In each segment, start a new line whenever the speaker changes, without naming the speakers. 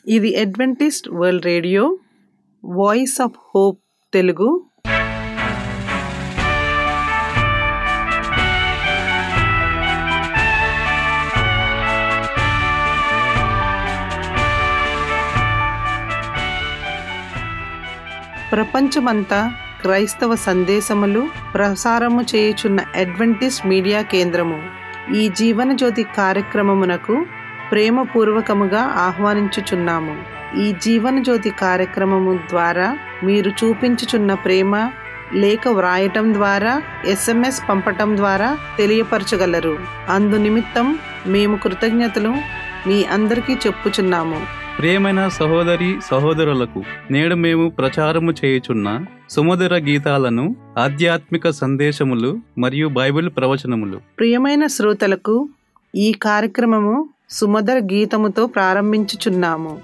ఇది Adventist world radio voice of hope Telugu ప్రపంచమంతా క్రైస్తవ సందేశములు ప్రసారము చేయుచున్న అడ్వెంటిస్ట్ మీడియా కేంద్రము ఈ జీవన జ్యోతి కార్యక్రమమునకు ప్రేమపూర్వకముగా ఆహ్వానించుచున్నాము ఈ జీవన జ్యోతి కార్యక్రమము ద్వారా మీరు చూపించుచున్న ప్రేమ లేఖ వ్రాయటం ద్వారా ఎస్ఎంఎస్ పంపటం ద్వారా తెలియపరచగలరు అందు నిమిత్తం మేము కృతజ్ఞతలు మీ అందరికీ చెప్పుచున్నాము
ప్రియమైన సహోదరి సహోదరులకు నేడు మేము ప్రచారము చేయుచున్న సుమధుర గీతాలను ఆధ్యాత్మిక సందేశములు మరియు బైబిల్ ప్రవచనములు
ప్రియమైన శ్రోతలకు ఈ కార్యక్రమము సుమధుర గీతముతో ప్రారంభించుచున్నాము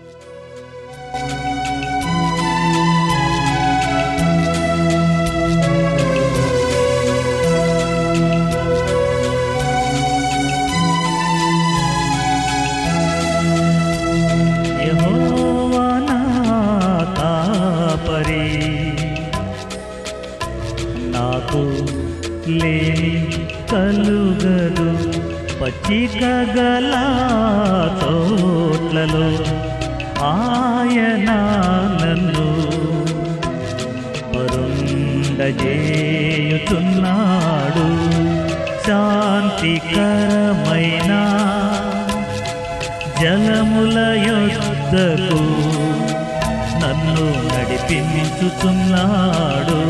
యెహోవా నా కాపరి నాకు లేని కలుగదు పచ్చిక గల తోట్లలో ఆయన నన్ను పరుండజేయుచున్నాడు శాంతికరమైన జలముల యొద్దకు నన్ను నడిపించుతున్నాడు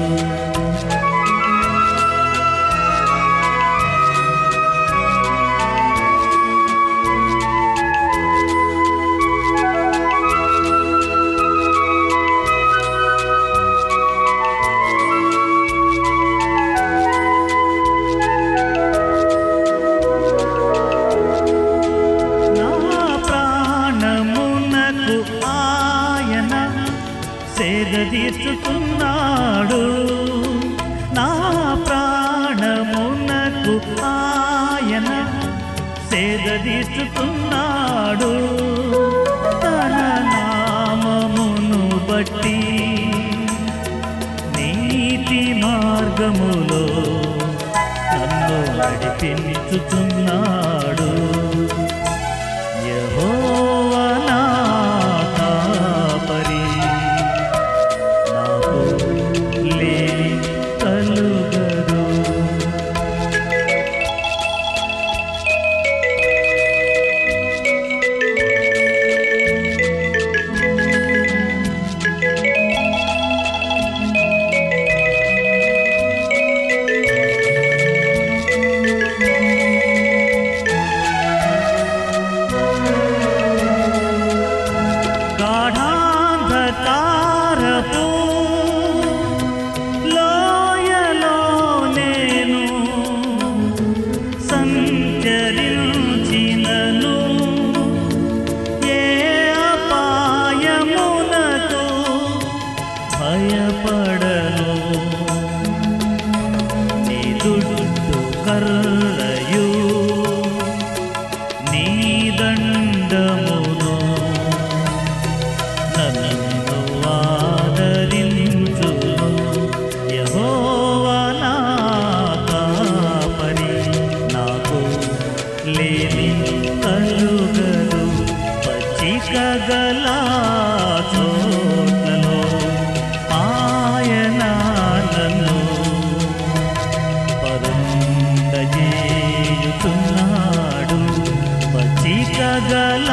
నా ప్రాణమునకు ఆయన సేద తీర్చుతున్నాడు నా ప్రాణమునకు ఆయన సేద తీర్చుతున్నాడు తన నామమును బట్టి నీతి మార్గములో నన్ను నడిపించుతున్నాడు యెహోవా నా కాపరి నాకు లేని కలుగదు గాఢాంధకారపు లోయలో నేను సంచరించినను ఏ అపాయమునకు భయపడను నీ దుడ్డు కర్రయు నీ దండమును నన్ను ఆదరించును యెహోవా నా కాపరి నాకు లేని కలుగదు పచ్చిక గల చోట్లలో ఆయన నన్ను పరుండజేయుచున్నాడు పచ్చిక గల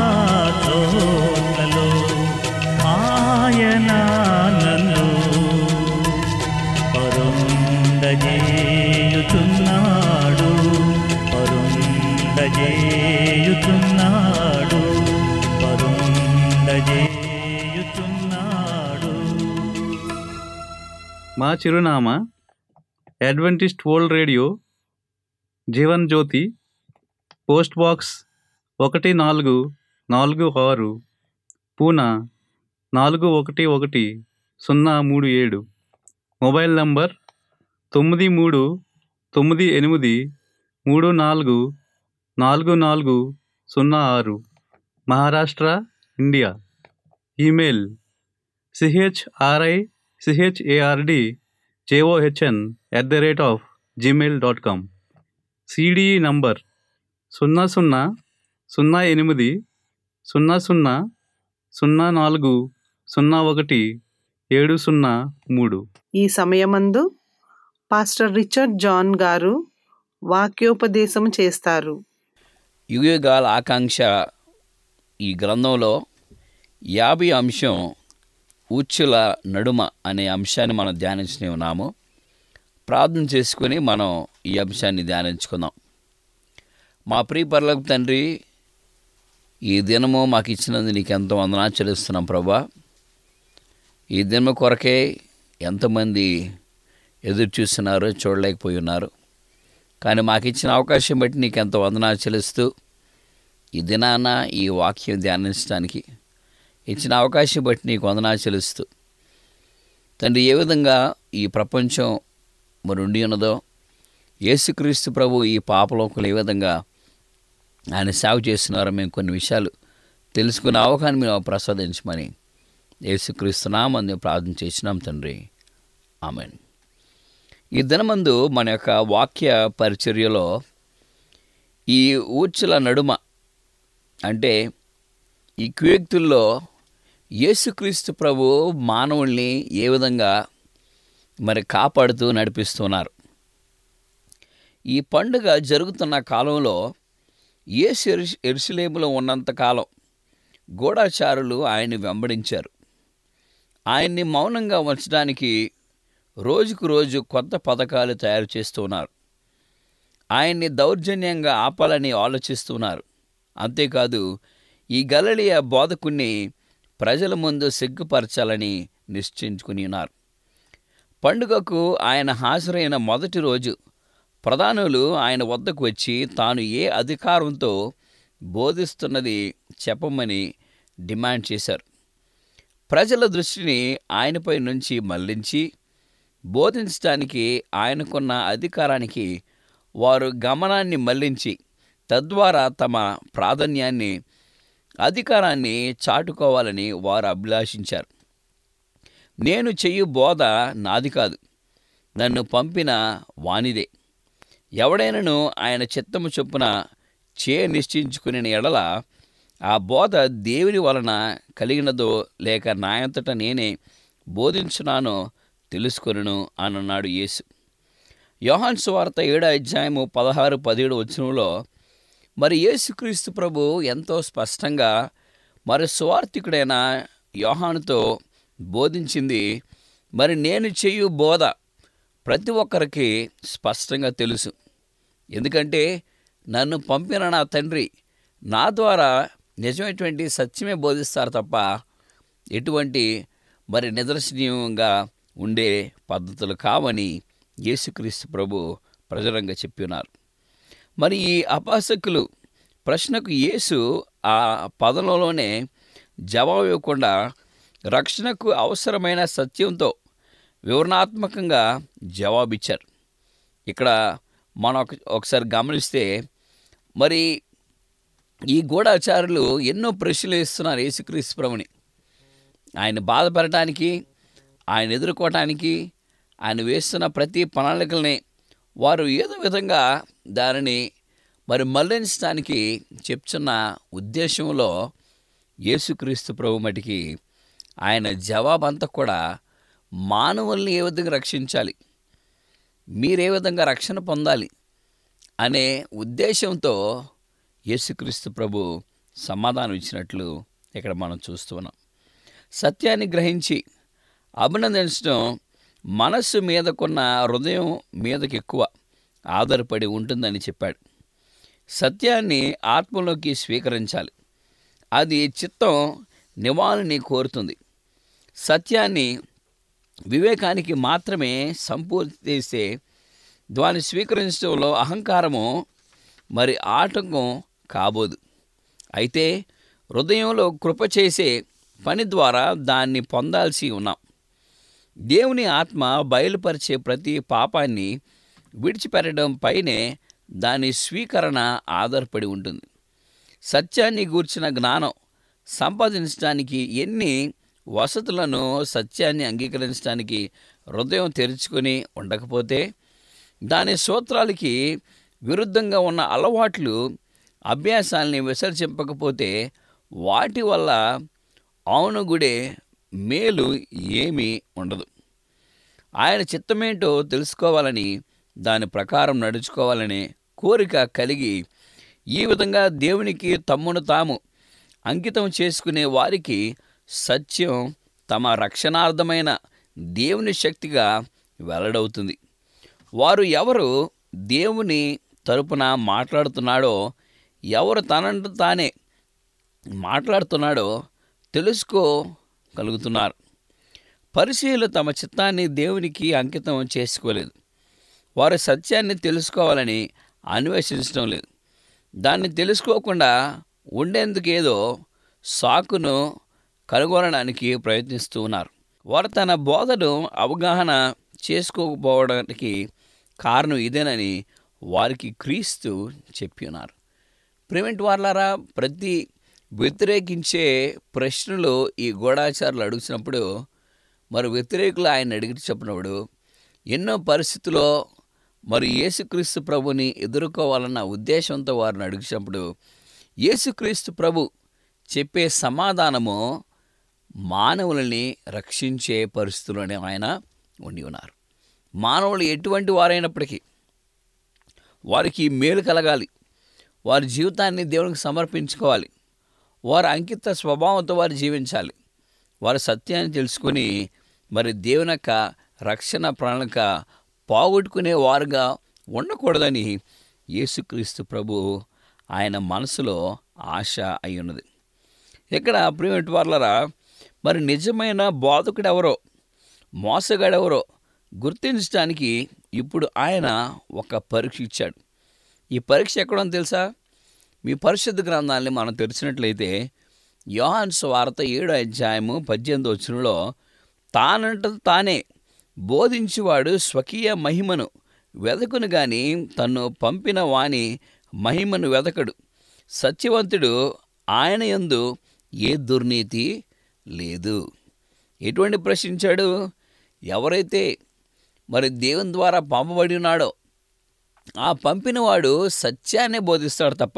తోటలో ఆయన నన్ను పరుండజేయుచున్నాడు పరుండజేయుచున్నాడు పరుండజేయుచున్నాడు
మా చిరునామా Adventist world radio Jeevan Jyoti post box ఒకటి నాలుగు నాలుగు ఆరు పూనా నాలుగు ఒకటి ఒకటి సున్నా మూడు ఏడు మొబైల్ నంబర్ తొమ్మిది మూడు తొమ్మిది ఎనిమిది మూడు నాలుగు నాలుగు నాలుగు సున్నా ఆరు Maharashtra India email C H R I C H A R D J O H N at the rate of Gmail dot com C D E number సున్నా సున్నా సున్నా ఎనిమిది సున్నా సున్నా సున్నా నాలుగు సున్నా ఒకటి ఏడు సున్నా మూడు
ఈ సమయమందు పాస్టర్ రిచర్డ్ జాన్ గారు వాక్యోపదేశం చేస్తారు
యుగయుగాల ఆకాంక్ష ఈ గ్రంథంలో యాభై అంశం ఉచ్చుల నడుమ అనే అంశాన్ని మనం ధ్యానించునే ఉన్నాము ప్రార్థన చేసుకుని మనం ఈ అంశాన్ని ధ్యానించుకుందాం మా ప్రియ పరలోక తండ్రి ఈ దినము మాకు ఇచ్చినందు నీకు ఎంతో వందనా చెల్లిస్తున్నాం ప్రభా ఈ దినము కొరకే ఎంతమంది ఎదురు చూస్తున్నారు చూడలేకపోయి ఉన్నారు కానీ మాకు ఇచ్చిన అవకాశం బట్టి నీకు ఎంతో వందనాలు చెల్లిస్తూ ఈ దినాన ఈ వాక్యం ధ్యానించడానికి ఇచ్చిన అవకాశం బట్టి నీకు వందనాలు చెల్లిస్తూ తండ్రి ఏ విధంగా ఈ ప్రపంచం మరి ఉండి ఉన్నదో యేసుక్రీస్తు ప్రభు ఈ పాపలోకులు ఏ విధంగా ఆయన సేవ చేస్తున్నారో మేము కొన్ని విషయాలు తెలుసుకునే అవకాశం మేము ప్రసాదించమని యేసుక్రీస్తు నామని ప్రార్థన చేసినాం తండ్రి ఆమెన్ ఈ దినమందు మన యొక్క వాక్య పరిచర్యలో ఈ ఊర్చుల నడుమ అంటే ఈ కుయుక్తుల్లో యేసుక్రీస్తు ప్రభు మానవుల్ని ఏ విధంగా మరి కాపాడుతూ నడిపిస్తున్నారు ఈ పండుగ జరుగుతున్న కాలంలో యేసు ఎరుష్ ఎరుసలేములో ఉన్నంత కాలం గూఢాచారులు ఆయన్ని వెంబడించారు ఆయన్ని మౌనంగా ఉంచడానికి రోజుకు రోజు కొత్త పథకాలు తయారు చేస్తున్నారు ఆయన్ని దౌర్జన్యంగా ఆపాలని ఆలోచిస్తున్నారు అంతేకాదు ఈ గలలియ బోధకుణ్ణి ప్రజల ముందు సిగ్గుపరచాలని నిశ్చయించుకుని ఉన్నారు పండుగకు ఆయన హాజరైన మొదటి రోజు ప్రధానులు ఆయన వద్దకు వచ్చి తాను ఏ అధికారంతో బోధిస్తున్నది చెప్పమని డిమాండ్ చేశారు ప్రజల దృష్టిని ఆయనపై నుంచి మళ్లించి బోధించడానికి ఆయనకున్న అధికారానికి వారు గమనాన్ని మళ్లించి తద్వారా తమ ప్రాధాన్యాన్ని అధికారాన్ని చాటుకోవాలని వారు అభిలాషించారు నేను చెయ్యు బోధ నాది కాదు నన్ను పంపిన వానిదే ఎవడైనను ఆయన చిత్తము చొప్పున చే నిశ్చయించుకుని ఎడల ఆ బోధ దేవుని వలన కలిగినదో లేక నాయంతట నేనే బోధించున్నానో తెలుసుకొనును అన్నాడు యేసు యోహాన్ సువార్త ఏడో అధ్యాయము పదహారు పదిహేడు వచనంలో మరి యేసుక్రీస్తు ప్రభు ఎంతో స్పష్టంగా మరి సువార్థికుడైన యోహానుతో బోధించింది మరి నేను చేయు బోధ ప్రతి ఒక్కరికి స్పష్టంగా తెలుసు ఎందుకంటే నన్ను పంపిన నా తండ్రి నా ద్వారా నిజమైనటువంటి సత్యమే బోధిస్తారు తప్ప ఎటువంటి మరి నిదర్శనీయంగా ఉండే పద్ధతులు కావని యేసుక్రీస్తు ప్రభు ప్రజలంగా చెప్పినారు మరి ఈ అపాసకులు ప్రశ్నకు యేసు ఆ పదంలోనే జవాబు ఇవ్వకుండా రక్షణకు అవసరమైన సత్యంతో వివరణాత్మకంగా జవాబిచ్చారు ఇక్కడ మనం ఒక ఒకసారి గమనిస్తే మరి ఈ గూఢాచారులు ఎన్నో ప్రశ్నలు ఇస్తున్నారు యేసుక్రీస్తు ప్రభుని ఆయన బాధపడటానికి ఆయన ఎదుర్కోవటానికి ఆయన వేస్తున్న ప్రతి ప్రణాళికల్ని వారు ఏదో విధంగా దానిని మరి మళ్లించడానికి చెప్తున్న ఉద్దేశంలో యేసుక్రీస్తు ప్రభు మటికి ఆయన జవాబంతా కూడా మానవుల్ని ఏ విధంగా రక్షించాలి మీరే విధంగా రక్షణ పొందాలి అనే ఉద్దేశంతో యేసుక్రీస్తు ప్రభు సమాధానం ఇచ్చినట్లు ఇక్కడ మనం చూస్తున్నాం సత్యాన్ని గ్రహించి అభినందించడం మనస్సు మీదకున్న హృదయం మీదకి ఎక్కువ ఆధారపడి ఉంటుందని చెప్పాడు సత్యాన్ని ఆత్మలోకి స్వీకరించాలి అది చిత్తం నివాళిని కోరుతుంది సత్యాన్ని వివేకానికి మాత్రమే సంపూర్తి చేస్తే దాన్ని స్వీకరించడంలో అహంకారము మరి ఆటంకం కాబోదు అయితే హృదయంలో కృప చేసే పని ద్వారా దాన్ని పొందాల్సి ఉన్నాం దేవుని ఆత్మ బయలుపరిచే ప్రతి పాపాన్ని విడిచిపెట్టడం పైనే దాని స్వీకరణ ఆధారపడి ఉంటుంది సత్యాన్ని గూర్చిన జ్ఞానం సంపాదించడానికి ఎన్ని వసతులను సత్యాన్ని అంగీకరించడానికి హృదయం తెరుచుకొని ఉండకపోతే దాని సూత్రాలకి విరుద్ధంగా ఉన్న అలవాట్లు అభ్యాసాల్ని విసర్జింపకపోతే వాటి వల్ల అవునుగుడే మేలు ఏమీ ఉండదు ఆయన చిత్తమేంటో తెలుసుకోవాలని దాని ప్రకారం నడుచుకోవాలనే కోరిక కలిగి ఈ విధంగా దేవునికి తమ్మును తాము అంకితం చేసుకునే వారికి సత్యం తమ రక్షణార్థమైన దేవుని శక్తిగా వెల్లడవుతుంది వారు ఎవరు దేవుని తరపున మాట్లాడుతున్నాడో ఎవరు తనంట తానే మాట్లాడుతున్నాడో తెలుసుకోగలుగుతున్నారు పరిశీలు తమ చిత్తాన్ని దేవునికి అంకితం చేసుకోలేదు వారు సత్యాన్ని తెలుసుకోవాలని అన్వేషించడం లేదు దాన్ని తెలుసుకోకుండా ఉండేందుకు ఏదో సాకును కనుగొనడానికి ప్రయత్నిస్తూ ఉన్నారు వారు తన బోధను అవగాహన చేసుకోకపోవడానికి కారణం ఇదేనని వారికి క్రీస్తు చెప్పి ఉన్నారు ప్రేమెంట్ వార్లారా ప్రతి వ్యతిరేకించే ప్రశ్నలు ఈ గూఢాచారులు అడుగుతున్నప్పుడు మరి వ్యతిరేకులు ఆయన అడిగి చెప్పినప్పుడు ఎన్నో పరిస్థితుల్లో మరి యేసుక్రీస్తు ప్రభుని ఎదుర్కోవాలన్న ఉద్దేశంతో వారిని అడిగినప్పుడు యేసుక్రీస్తు ప్రభు చెప్పే సమాధానము మానవులని రక్షించే పరిస్థితుల్లోనే ఆయన ఉండి ఉన్నారు మానవులు ఎటువంటి వారైనప్పటికీ వారికి మేలు కలగాలి వారి జీవితాన్ని దేవునికి సమర్పించుకోవాలి వారు అంకిత స్వభావంతో వారు జీవించాలి వారి సత్యాన్ని తెలుసుకొని మరి దేవుని యొక్క రక్షణ ప్రణాళిక పోగొట్టుకునే వారుగా ఉండకూడదని యేసుక్రీస్తు ప్రభు ఆయన మనసులో ఆశ అయి ఉన్నది ఇక్కడ ప్రియమటి వాళ్ళరా మరి నిజమైన బోధకుడెవరో మోసగాడెవరో గుర్తించడానికి ఇప్పుడు ఆయన ఒక పరీక్ష ఇచ్చాడు ఈ పరీక్ష ఎక్కడో తెలుసా మీ పరిశుద్ధ గ్రంథాన్ని మనం తెరిచినట్లయితే యోహాన్ స్వార్త ఏడో అధ్యాయము పద్దెనిమిది వచ్చినలో తానంట తానే బోధించువాడు స్వకీయ మహిమను వెదకును గాని తన్ను పంపిన వాని మహిమను వెదకడు సత్యవంతుడు ఆయన యందు ఏ దుర్నీతి లేదు ఎటువంటి ప్రశ్నించాడు ఎవరైతే మరి దేవుని ద్వారా పంపబడి ఉన్నాడో ఆ పంపినవాడు సత్యాన్ని బోధిస్తాడు తప్ప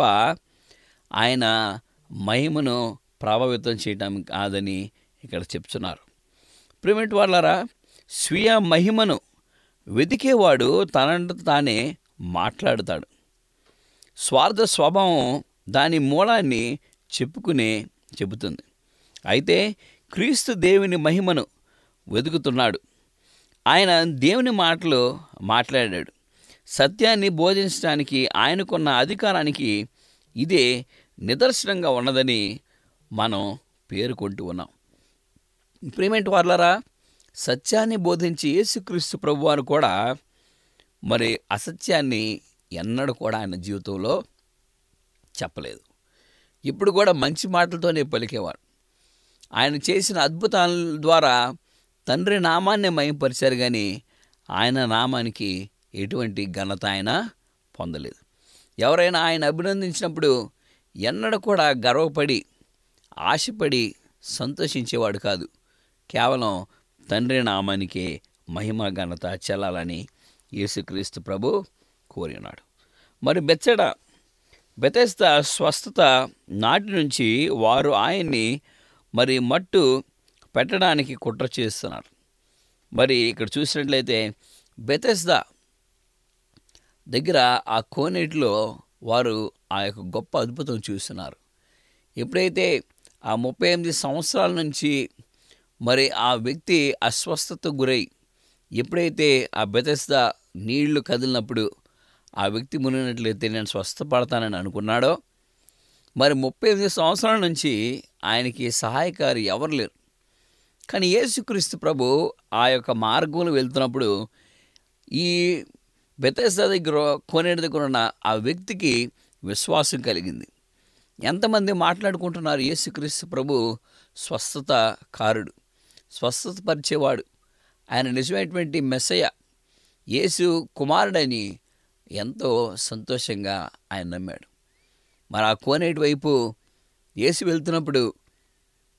ఆయన మహిమను ప్రభావితం చేయటం కాదని ఇక్కడ చెప్తున్నారు ప్రిమిట్ వాళ్ళరా స్వీయ మహిమను వెతికేవాడు తనంట తానే మాట్లాడుతాడు స్వార్థ స్వభావం దాని మూలాన్ని చెప్పుకునే చెబుతుంది అయితే క్రీస్తు దేవుని మహిమను వెతుకుతున్నాడు ఆయన దేవుని మాటలు మాట్లాడాడు సత్యాన్ని బోధించడానికి ఆయనకున్న అధికారానికి ఇదే నిదర్శనంగా ఉన్నదని మనం పేర్కొంటూ ఉన్నాం ప్రేమేంటి వాళ్ళరా సత్యాన్ని బోధించి యేసుక్రీస్తు ప్రభువారు కూడా మరి అసత్యాన్ని ఎన్నడూ కూడా ఆయన జీవితంలో చెప్పలేదు ఇప్పుడు కూడా మంచి మాటలతోనే పలికేవారు ఆయన చేసిన అద్భుతాల ద్వారా తండ్రి నామాన్ని మయంపరిచారు కానీ ఆయన నామానికి ఎటువంటి ఘనత ఆయన పొందలేదు ఎవరైనా ఆయన అభినందించినప్పుడు ఎన్నడూ కూడా గర్వపడి ఆశపడి సంతోషించేవాడు కాదు కేవలం తండ్రి నామానికే మహిమ ఘనత చెల్లాలని యేసుక్రీస్తు ప్రభు కోరినాడు మరి బెచ్చడ బెతెస్త స్వస్థత నాటి నుంచి వారు ఆయన్ని మరి మట్టు పెట్టడానికి కుట్ర చేస్తున్నారు మరి ఇక్కడ చూసినట్లయితే బెతెస్దా దగ్గర ఆ కోనేటిలో వారు ఆ యొక్క గొప్ప అద్భుతం చూస్తున్నారు ఎప్పుడైతే ఆ ముప్పై ఎనిమిది సంవత్సరాల నుంచి మరి ఆ వ్యక్తి అస్వస్థత గురై ఎప్పుడైతే ఆ బెతెస్దా నీళ్లు కదిలినప్పుడు ఆ వ్యక్తి మునిగినట్లయితే నేను స్వస్థపడతానని అనుకున్నాడో మరి ముప్పై ఎనిమిది సంవత్సరాల నుంచి ఆయనకి సహాయకారి ఎవరు లేరు కానీ యేసుక్రీస్తు ప్రభు ఆ యొక్క మార్గంలో వెళ్తున్నప్పుడు ఈ బెతెస్దా దగ్గర కోనేటి దగ్గర ఉన్న ఆ వ్యక్తికి విశ్వాసం కలిగింది ఎంతమంది మాట్లాడుకుంటున్నారు యేసుక్రీస్తు ప్రభు స్వస్థత కారుడు స్వస్థత పరిచేవాడు ఆయన నిజమైనటువంటి మెస్సయ్య యేసు కుమారుడని ఎంతో సంతోషంగా ఆయన నమ్మాడు మరి ఆ కోనేటి వైపు యేసు వెళ్తున్నప్పుడు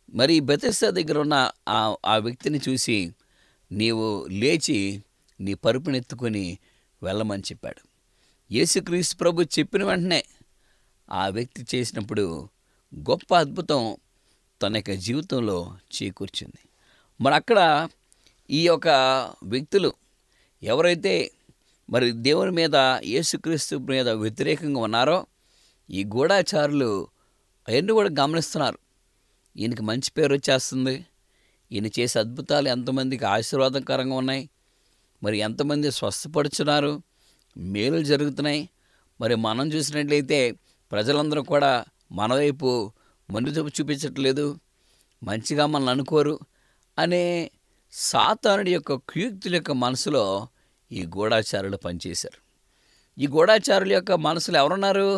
మరి బెతెస్తా దగ్గర ఉన్న ఆ ఆ వ్యక్తిని చూసి నీవు లేచి నీ పరుపునెత్తుకొని వెళ్ళమని చెప్పాడు యేసుక్రీస్తు ప్రభు చెప్పిన వెంటనే ఆ వ్యక్తి చేసినప్పుడు గొప్ప అద్భుతం తన యొక్క జీవితంలో చేకూర్చింది మరి అక్కడ ఈ యొక్క వ్యక్తులు ఎవరైతే మరి దేవుని మీద యేసుక్రీస్తు మీద వ్యతిరేకంగా ఉన్నారో ఈ గూఢాచారులు అవన్నీ కూడా గమనిస్తున్నారు ఈయనకి మంచి పేరు వచ్చేస్తుంది ఈయన చేసే అద్భుతాలు ఎంతమందికి ఆశీర్వాదకరంగా ఉన్నాయి మరి ఎంతమంది స్వస్థపడుచున్నారు మేలు జరుగుతున్నాయి మరి మనం చూసినట్లయితే ప్రజలందరూ కూడా మన వైపు మొండి చూపు చూపించట్లేదు మంచిగా మనల్ని అనుకోరు అనే సాతానుడి యొక్క కుయుక్తుల యొక్క మనసులో ఈ గూఢాచారులు పనిచేశారు ఈ గూఢాచారుల యొక్క మనసులో ఎవరున్నారు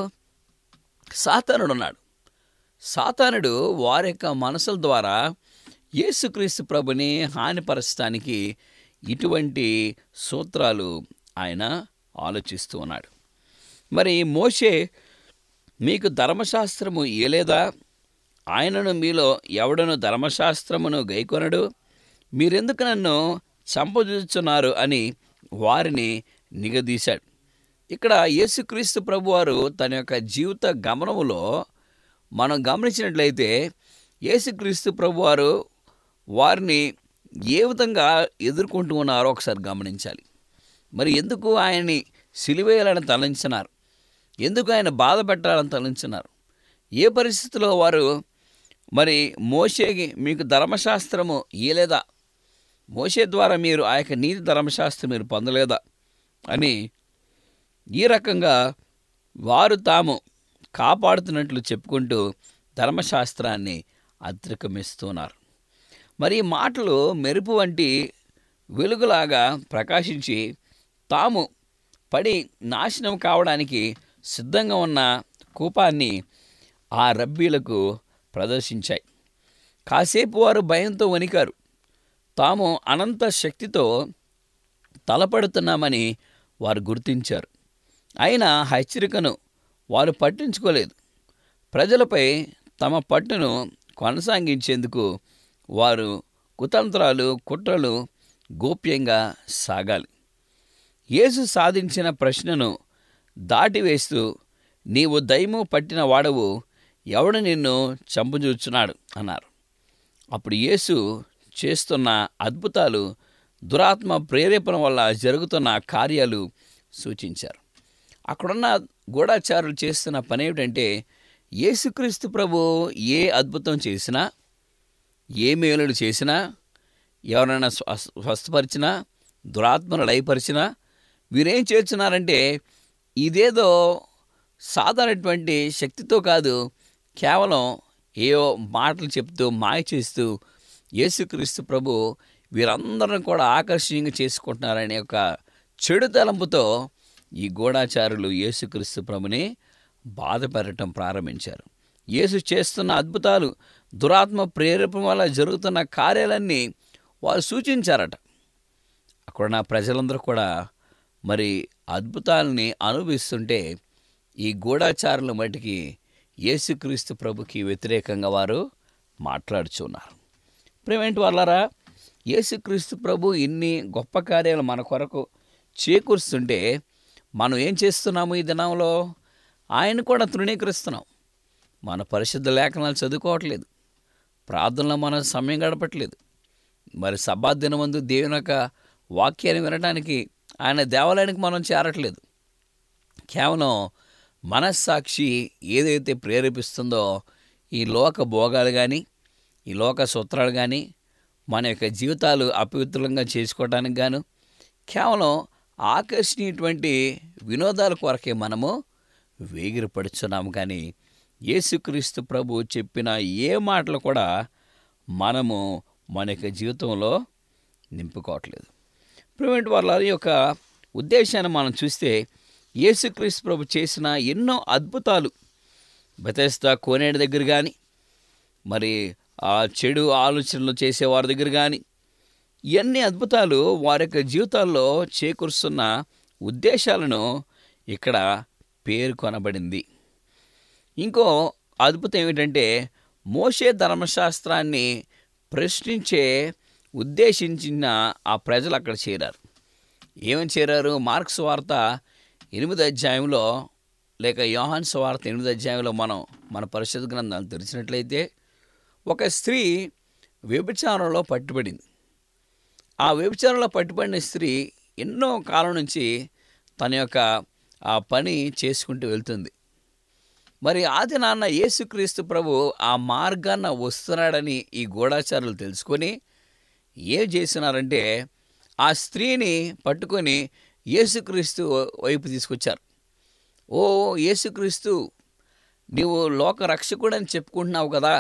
సాతానుడు ఉన్నాడు సాతానుడు వారి యొక్క మనసుల ద్వారా యేసుక్రీస్తు ప్రభుని హానిపరచడానికి ఇటువంటి సూత్రాలు ఆయన ఆలోచిస్తూ ఉన్నాడు మరి మోషే మీకు ధర్మశాస్త్రము ఏలేదా ఆయనను మీలో ఎవడను ధర్మశాస్త్రమును గైకొనడు మీరెందుకు నన్ను చంపజూచున్నారు అని వారిని నిగదీశాడు ఇక్కడ యేసుక్రీస్తు ప్రభువారు తన యొక్క జీవిత గమనములో మనం గమనించినట్లయితే యేసుక్రీస్తు ప్రభువారు వారిని ఏ విధంగా ఎదుర్కొంటూ ఉన్నారో ఒకసారి గమనించాలి మరి ఎందుకు ఆయన్ని సిలివేయాలని తలంచినారు ఎందుకు ఆయన బాధ పెట్టాలని తలంచినారు ఏ పరిస్థితిలో వారు మరి మోషేకి మీకు ధర్మశాస్త్రము ఇయలేదా మోషే ద్వారా మీరు ఆ యొక్క నీతి ధర్మశాస్త్రం మీరు పొందలేదా అని ఈ రకంగా వారు తాము కాపాడుతున్నట్లు చెప్పుకుంటూ ధర్మశాస్త్రాన్ని అతిక్రమిస్తున్నారు మరి ఈ మాటలు మెరుపు వంటి వెలుగులాగా ప్రకాశించి తాము పడి నాశనం కావడానికి సిద్ధంగా ఉన్న కూపాన్ని ఆ రబ్బీలకు ప్రదర్శించాయి కాసేపు వారు భయంతో వణికారు తాము అనంత శక్తితో తలపడుతున్నామని వారు గుర్తించారు అయినా హెచ్చరికను వారు పట్టించుకోలేదు ప్రజలపై తమ పట్టును కొనసాగించేందుకు వారు కుతంత్రాలు కుట్రలు గోప్యంగా సాగాలి యేసు సాధించిన ప్రశ్నను దాటివేస్తూ నీవు దైము పట్టిన వాడవు ఎవడు నిన్ను చంపుచూచున్నాడు అన్నారు అప్పుడు యేసు చేస్తున్న అద్భుతాలు దురాత్మ ప్రేరేపణ వల్ల జరుగుతున్న కార్యాలు సూచించారు అక్కడున్న గూఢాచారులు చేస్తున్న పని ఏమిటంటే యేసుక్రీస్తు ప్రభు ఏ అద్భుతం చేసినా ఏ మేలుడు చేసినా ఎవరైనా స్వ స్వస్థపరిచినా దురాత్మను లయపరిచినా వీరేం చేస్తున్నారంటే ఇదేదో సాధారణటువంటి శక్తితో కాదు కేవలం ఏవో మాటలు చెప్తూ మాయ చేస్తూ యేసుక్రీస్తు ప్రభు వీరందరిని కూడా ఆకర్షణీయంగా చేసుకుంటున్నారనే ఒక చెడు తలంపుతో ఈ గూఢాచారులు యేసుక్రీస్తు ప్రభుని బాధపెట్టడం ప్రారంభించారు యేసు చేస్తున్న అద్భుతాలు దురాత్మ ప్రేరేపణ వల్ల జరుగుతున్న కార్యాలన్నీ వారు సూచించారట అక్కడ నా ప్రజలందరూ కూడా మరి అద్భుతాలని అనుభవిస్తుంటే ఈ గూఢాచారుల మటుకి యేసుక్రీస్తు ప్రభుకి వ్యతిరేకంగా వారు మాట్లాడుచున్నారు ప్రేమేంటి వాళ్ళారా యేసుక్రీస్తు ప్రభు ఇన్ని గొప్ప కార్యాలు మన కొరకు చేకూరుస్తుంటే మనం ఏం చేస్తున్నాము ఈ దినంలో ఆయన కూడా తృణీకరిస్తున్నాం మన పరిశుద్ధ లేఖనాలు చదువుకోవట్లేదు ప్రార్థనలో మనం సమయం గడపట్లేదు మరి సబ్బా దినమందు దేవుని యొక్క వాక్యాన్ని వినడానికి ఆయన దేవాలయానికి మనం చేరట్లేదు కేవలం మనస్సాక్షి ఏదైతే ప్రేరేపిస్తుందో ఈ లోక భోగాలు కానీ ఈ లోక సూత్రాలు కానీ మన యొక్క జీవితాలు అపవిత్రంగా చేసుకోవడానికి గాను కేవలం ఆకర్షణీయటువంటి వినోదాల కొరకే మనము వేగిరపడుచున్నాము కానీ యేసుక్రీస్తు ప్రభు చెప్పిన ఏ మాటలు కూడా మనము మన యొక్క జీవితంలో నింపుకోవట్లేదు ప్రివెంట్ వాళ్ళ యొక్క ఉద్దేశాన్ని మనం చూస్తే యేసుక్రీస్తు ప్రభు చేసిన ఎన్నో అద్భుతాలు బెతస్తా కోనేటి దగ్గర కానీ మరి ఆ చెడు ఆలోచనలు చేసేవారి దగ్గర కానీ ఇవన్నీ అద్భుతాలు వారి యొక్క జీవితాల్లో చేకూరుస్తున్న ఉద్దేశాలను ఇక్కడ పేర్కొనబడింది ఇంకో అద్భుతం ఏమిటంటే మోషే ధర్మశాస్త్రాన్ని ప్రశ్నించే ఉద్దేశించిన ఆ ప్రజలు అక్కడ చేరారు ఏమని చేరారు మార్క్స్ వార్త ఎనిమిది అధ్యాయంలో లేక యోహాన్ వార్త ఎనిమిది అధ్యాయంలో మనం మన పరిశుద్ధ గ్రంథాలు తెరిచినట్లయితే ఒక స్త్రీ వ్యభిచారంలో పట్టుబడింది ఆ వ్యభిచారంలో పట్టుబడిన స్త్రీ ఎన్నో కాలం నుంచి తన యొక్క ఆ పని చేసుకుంటూ వెళ్తుంది మరి ఆది నాన్న యేసుక్రీస్తు ప్రభు ఆ మార్గాన్న వస్తున్నాడని ఈ గూఢాచారులు తెలుసుకొని ఏం చేసినారంటే ఆ స్త్రీని పట్టుకొని యేసుక్రీస్తు వైపు తీసుకొచ్చారు ఓ యేసుక్రీస్తు నీవు లోక రక్షకుడని చెప్పుకుంటున్నావు కదా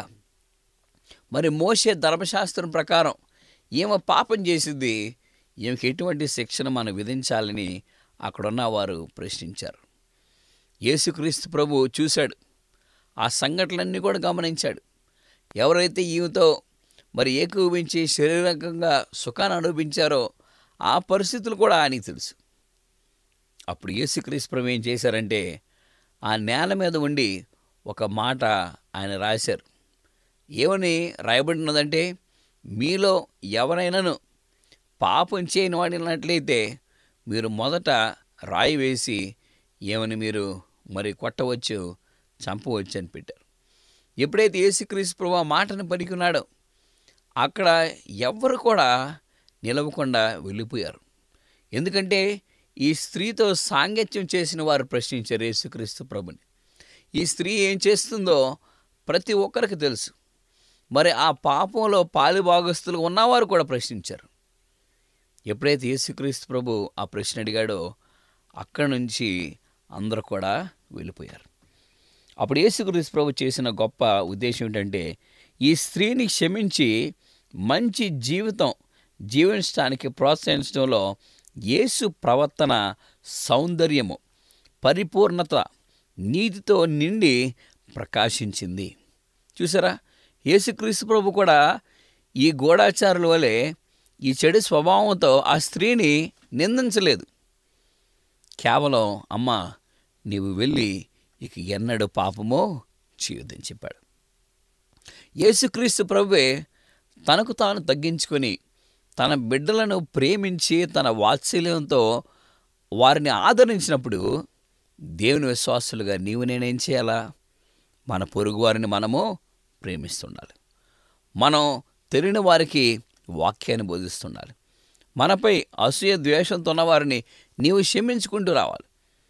మరి మోసే ధర్మశాస్త్రం ప్రకారం ఈమె పాపం చేసింది ఈమెకి ఎటువంటి శిక్షణ మనం విధించాలని అక్కడున్న వారు ప్రశ్నించారు యేసుక్రీస్తు ప్రభు చూశాడు ఆ సంఘటనలన్నీ కూడా గమనించాడు ఎవరైతే ఈమెతో మరి ఏకీభవించి శారీరకంగా సుఖాన్ని అనుభవించారో ఆ పరిస్థితులు కూడా ఆయనకి తెలుసు అప్పుడు యేసుక్రీస్తు ప్రభు ఏం చేశారంటే ఆ నేల మీద ఉండి ఒక మాట ఆయన రాశారు ఏమని రాయబడినదంటే మీలో ఎవరైనాను పాపం చేయని వాడినట్లయితే మీరు మొదట రాయి వేసి ఏమని మీరు మరి కొట్టవచ్చు చంపవచ్చు అని పెట్టారు ఎప్పుడైతే యేసుక్రీస్తు ప్రభు ఆ మాటను పలికున్నాడో అక్కడ ఎవ్వరు కూడా నిలవకుండా వెళ్ళిపోయారు ఎందుకంటే ఈ స్త్రీతో సాంగత్యం చేసిన వారు ప్రశ్నించారు యేసుక్రీస్తు ప్రభుని ఈ స్త్రీ ఏం చేస్తుందో ప్రతి ఒక్కరికి తెలుసు మరి ఆ పాపంలో పాలుభాగస్తులు ఉన్నవారు కూడా ప్రశ్నించారు ఎప్పుడైతే యేసుక్రీస్తు ప్రభు ఆ ప్రశ్న అడిగాడో అక్కడి నుంచి అందరూ కూడా వెళ్ళిపోయారు అప్పుడు యేసుక్రీస్తు ప్రభు చేసిన గొప్ప ఉద్దేశం ఏంటంటే ఈ స్త్రీని క్షమించి మంచి జీవితం జీవించడానికి ప్రోత్సహించడంలో యేసు ప్రవర్తన సౌందర్యము పరిపూర్ణత నీతితో నిండి ప్రకాశించింది చూసారా యేసుక్రీస్తు ప్రభు కూడా ఈ గూఢాచారుల వలె ఈ చెడు స్వభావంతో ఆ స్త్రీని నిందించలేదు కేవలం అమ్మ నీవు వెళ్ళి ఇక ఎన్నడు పాపమో చేయొద్దని చెప్పాడు యేసుక్రీస్తు ప్రభువే తనకు తాను తగ్గించుకొని తన బిడ్డలను ప్రేమించి తన వాత్సల్యంతో వారిని ఆదరించినప్పుడు దేవుని విశ్వాసులుగా నీవు నేనేం చేయాలా మన పొరుగు వారిని మనము ప్రేమిస్తుండాలి మనం తెలియని వారికి వాక్యాన్ని బోధిస్తుండాలి మనపై అసూయ ద్వేషంతో ఉన్న వారిని నీవు క్షమించుకుంటూ రావాలి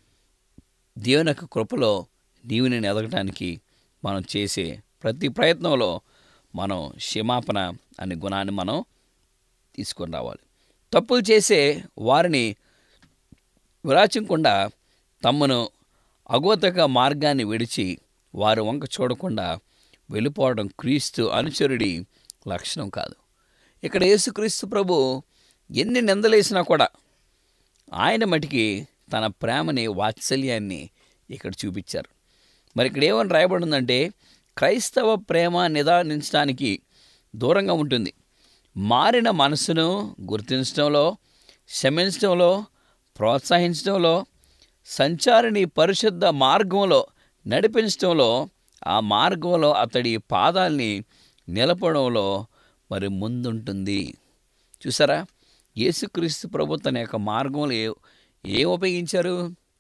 దేవుని యొక్క కృపలో నీవు నేను ఎదగటానికి మనం చేసే ప్రతి ప్రయత్నంలో మనం క్షమాపణ అనే గుణాన్ని మనం తీసుకొని రావాలి తప్పులు చేసే వారిని విరాచకుండా తమను అగోతక మార్గాన్ని విడిచి వారు వంక చూడకుండా వెళ్ళిపోవడం క్రీస్తు అనుచరుడి లక్షణం కాదు ఇక్కడ యేసుక్రీస్తు ప్రభు ఎన్ని నిందలేసినా కూడా ఆయన మటికి తన ప్రేమని వాత్సల్యాన్ని ఇక్కడ చూపించారు మరి ఇక్కడ ఏమని రాయబడి ఉందంటే క్రైస్తవ ప్రేమ నిదానించడానికి దూరంగా ఉంటుంది మారిన మనసును గుర్తించడంలో క్షమించడంలో ప్రోత్సహించడంలో సంచారిని పరిశుద్ధ మార్గంలో నడిపించడంలో ఆ మార్గంలో అతడి పాదాల్ని నిలపడంలో మరి ముందుంటుంది చూసారా యేసుక్రీస్తు ప్రభు తన యొక్క మార్గంలో ఏ ఏ ఉపయోగించారు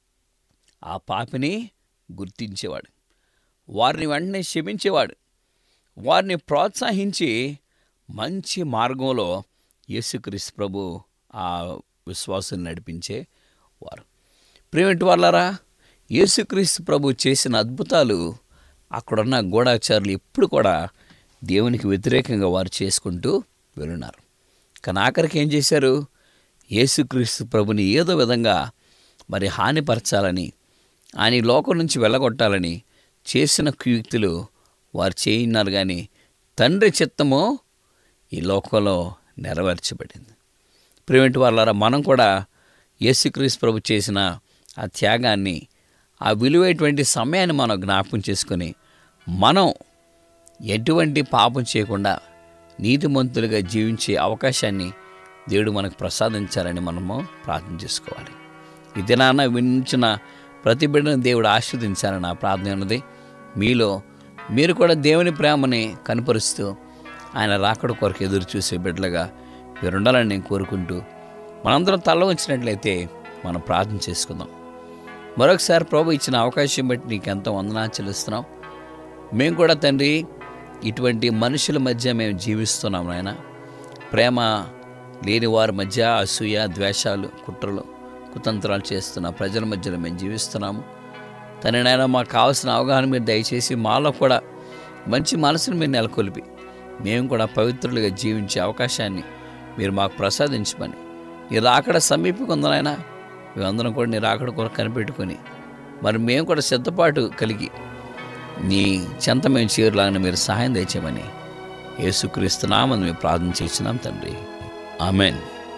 ఆ పాపిని గుర్తించేవాడు వారిని వెంటనే క్షమించేవాడు వారిని ప్రోత్సహించి మంచి మార్గంలో యేసుక్రీస్తు ప్రభు ఆ విశ్వాసం నడిపించే వారు ప్రేమిటి వాళ్ళారా యేసుక్రీస్తు ప్రభు చేసిన అద్భుతాలు అక్కడున్న గూఢాచారులు ఎప్పుడు కూడా దేవునికి వ్యతిరేకంగా వారు చేసుకుంటూ వెళ్ళున్నారు కానీ ఆఖరికి ఏం చేశారు యేసుక్రీస్తు ప్రభుని ఏదో విధంగా మరి హానిపరచాలని ఆయన ఈ లోకం నుంచి వెళ్ళగొట్టాలని చేసిన కుయుక్తులు వారు చేయినారు కానీ తండ్రి చిత్తము ఈ లోకంలో నెరవేర్చబడింది ప్రేమిటి వాళ్ళారా మనం కూడా యేసుక్రీస్తు ప్రభు చేసిన ఆ త్యాగాన్ని ఆ విలువైనటువంటి సమయాన్ని మనం జ్ఞాపకం చేసుకొని మనం ఎటువంటి పాపం చేయకుండా నీతిమంతులుగా జీవించే అవకాశాన్ని దేవుడు మనకు ప్రసాదించాలని మనము ప్రార్థన చేసుకోవాలి ఈ దినాన వినించిన ప్రతి బిడ్డను దేవుడు ఆశీర్వదించాలని నా ప్రార్థన ఉన్నది మీలో మీరు కూడా దేవుని ప్రేమని కనపరుస్తూ ఆయన రాకడ కొరకు ఎదురు చూసే బిడ్డలుగా మీరు ఉండాలని నేను కోరుకుంటూ మనందరం తల ఉంచినట్లయితే మనం ప్రార్థన చేసుకుందాం మరొకసారి ప్రభు ఇచ్చిన అవకాశం బట్టి నీకు ఎంతో వందనా చెల్లిస్తున్నాం మేము కూడా తండ్రి ఇటువంటి మనుషుల మధ్య మేము జీవిస్తున్నాం నాయన ప్రేమ లేని వారి మధ్య అసూయ ద్వేషాలు కుట్రలు కుతంత్రాలు చేస్తున్న ప్రజల మధ్యలో మేము జీవిస్తున్నాము తన నాయన మాకు కావాల్సిన అవగాహన మీరు దయచేసి మాలో కూడా మంచి మనసును మీరు నెలకొల్పి మేము కూడా పవిత్రులుగా జీవించే అవకాశాన్ని మీరు మాకు ప్రసాదించమని నీ రాకడ సమీపకుందనైనా మేమందరం కూడా నీ రాకడ కొరకు కనిపెట్టుకొని మరి మేము కూడా సిద్ధపాటు కలిగి నీ చెంత మేము చేరులాగానే మీరు సహాయం తెచ్చామని యేసుక్రీస్తు నామని మేము ప్రార్థన చేసినాం తండ్రి ఆమెన్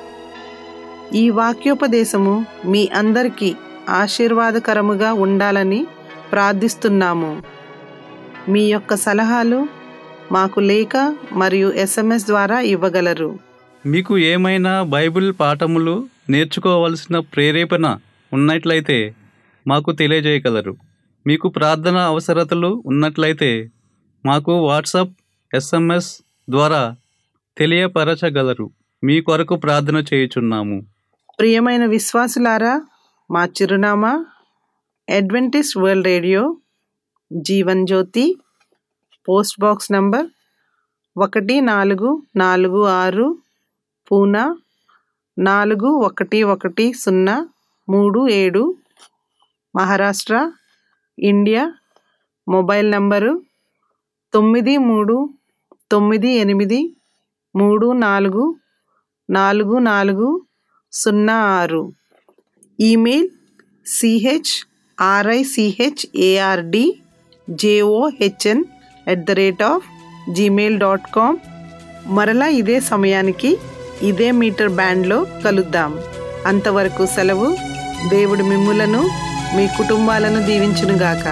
ఈ వాక్యోపదేశము మీ అందరికీ ఆశీర్వాదకరముగా ఉండాలని ప్రార్థిస్తున్నాము మీ యొక్క సలహాలు మాకు లేఖ మరియు ఎస్ఎంఎస్ ద్వారా ఇవ్వగలరు
మీకు ఏమైనా బైబిల్ పాఠములు నేర్చుకోవలసిన ప్రేరేపణ ఉన్నట్లయితే మాకు తెలియజేయగలరు మీకు ప్రార్థన అవసరతలు ఉన్నట్లయితే మాకు వాట్సాప్ ఎస్ఎంఎస్ ద్వారా తెలియపరచగలరు మీ కొరకు ప్రార్థన చేయుచున్నాము
ప్రియమైన విశ్వాసులారా మా చిరునామా Adventist world radio Jeevan Jyoti post box number ఒకటి నాలుగు నాలుగు ఆరు పూనా నాలుగు ఒకటి ఒకటి సున్నా మూడు ఏడు మహారాష్ట్ర ఇండియా మొబైల్ నంబరు తొమ్మిది మూడు తొమ్మిది ఎనిమిది మూడు నాలుగు నాలుగు నాలుగు సున్నా ఆరు email C H R I C H A R D J O H N at the rate of Gmail dot com మరలా ఇదే సమయానికి ఇదే మీటర్ బ్యాండ్లో కలుద్దాం అంతవరకు సెలవు దేవుడు మిమ్ములను మీ కుటుంబాలను దీవించునుగాక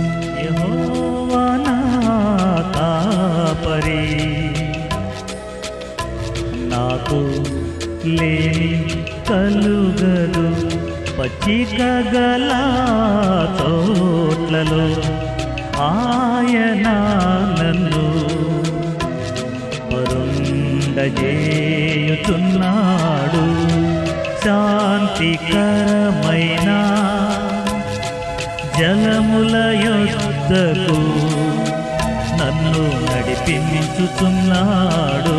యెహోవా నా కాపరి నాకు లేని కలుగదు పచ్చిక గల తోట్లలో ఆయన నన్ను పరుండజేయుచున్నాడు శాంతికరమైన జలముల యొద్దకు నన్ను నడిపించుతున్నాడు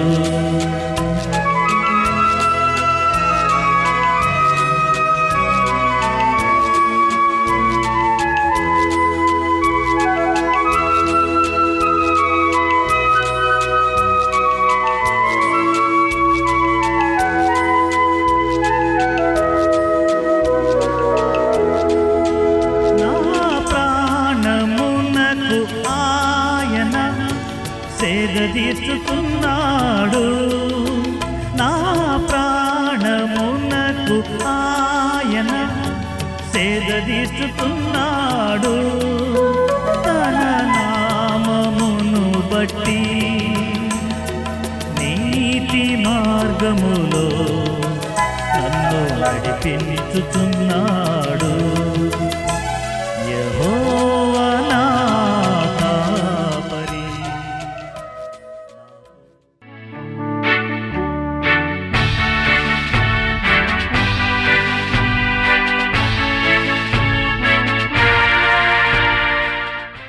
నా ప్రాణమునకు ఆయన సేద తీర్చుతున్నాడు నా ప్రాణమునకు ఆయన సేద తీర్చుతున్నాడు తన నామమును బట్టి నీతి మార్గములో నన్ను నడిపించుచున్నాడు